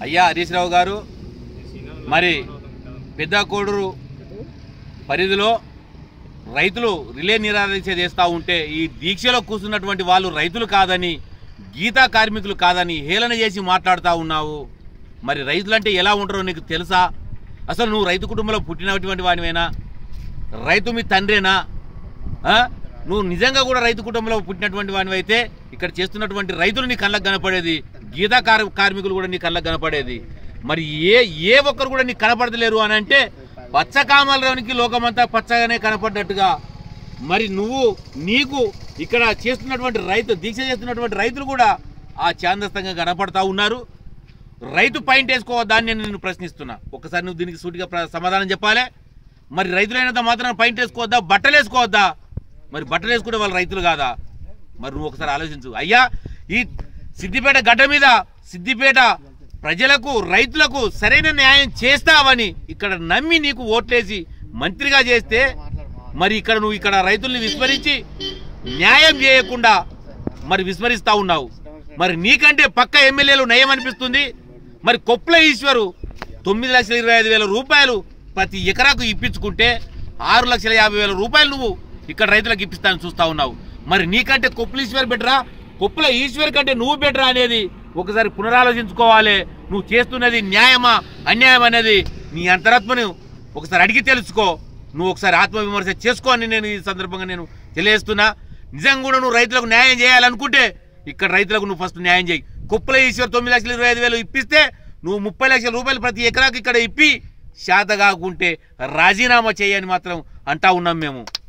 అయ్యా హరీష్ రావు గారు మరి పెద్ద కోడూరు పరిధిలో రైతులు రిలే నిరాదీక్ష చేస్తూ ఉంటే ఈ దీక్షలో కూర్చున్నటువంటి వాళ్ళు రైతులు కాదని గీతా కార్మికులు కాదని హేళన చేసి మాట్లాడుతూ ఉన్నావు మరి రైతులంటే ఎలా ఉంటారో నీకు తెలుసా అసలు నువ్వు రైతు కుటుంబంలో పుట్టినటువంటి వాడివేనా రైతు మీ తండ్రేనా ఆ? నువ్వు నిజంగా కూడా రైతు కుటుంబంలో పుట్టినటువంటి వాడివి అయితే ఇక్కడ చేస్తున్నటువంటి రైతులు నీ కళ్ళకు కనపడేది గీతా కార్ కార్మికులు కూడా నీ కళ్ళకు కనపడేది మరి ఏ ఏ ఒక్కరు కూడా నీకు కనపడతలేరు అని అంటే పచ్చ కామలలోనికి లోకమంతా పచ్చగానే కనపడ్డట్టుగా మరి నువ్వు నీకు ఇక్కడ చేస్తున్నటువంటి రైతు దీక్ష చేస్తున్నటువంటి రైతులు కూడా ఆ చాందస్తంగా కనపడతా ఉన్నారు రైతు పాయింట్ వేసుకోవద్దా అని నేను నిన్ను ప్రశ్నిస్తున్నా ఒకసారి నువ్వు దీనికి సూటిగా ప్ర- సమాధానం చెప్పాలి మరి రైతులైనంత మాత్రం పాయింట్ వేసుకోవద్దా బట్టలు వేసుకోవద్దా మరి బట్టలు వేసుకునే వాళ్ళు రైతులు కాదా మరి నువ్వు ఒకసారి ఆలోచించు అయ్యా ఈ సిద్దిపేట గడ్డ మీద సిద్దిపేట ప్రజలకు రైతులకు సరైన న్యాయం చేస్తావని ఇక్కడ నమ్మి నీకు ఓట్లేసి మంత్రిగా చేస్తే మరి ఇక్కడ నువ్వు ఇక్కడ రైతుల్ని విస్మరించి న్యాయం చేయకుండా మరి విస్మరిస్తా ఉన్నావు మరి నీకంటే పక్క ఎమ్మెల్యేలు నయం అనిపిస్తుంది మరి కొప్పుల ఈశ్వరు తొమ్మిది లక్షల ఇరవై ఐదు వేల రూపాయలు ప్రతి ఎకరాకు ఇప్పించుకుంటే ఆరు లక్షల యాభై వేల రూపాయలు నువ్వు ఇక్కడ రైతులకు ఇప్పిస్తానని చూస్తా ఉన్నావు మరి నీకంటే కొప్పుల ఈశ్వర్ బెటరా కొప్పుల ఈశ్వర్ కంటే నువ్వు బెటరా అనేది ఒకసారి పునరాలోచించుకోవాలి నువ్వు చేస్తున్నది న్యాయమా అన్యాయం అనేది నీ అంతరాత్మను ఒకసారి అడిగి తెలుసుకో నువ్వు ఒకసారి ఆత్మవిమర్శ చేసుకో అని నేను ఈ సందర్భంగా నేను తెలియజేస్తున్నా నిజంగా కూడా నువ్వు రైతులకు న్యాయం చేయాలనుకుంటే ఇక్కడ రైతులకు నువ్వు ఫస్ట్ న్యాయం చేయి కుప్పల ఈశ్వర్ తొమ్మిది లక్షల ఇరవై ఐదు వేలు ఇప్పిస్తే నువ్వు ముప్పై లక్షల రూపాయలు ప్రతి ఎకరాకి ఇక్కడ ఇప్పి శాత కాకుంటే రాజీనామా చేయని మాత్రం అంటా ఉన్నాం మేము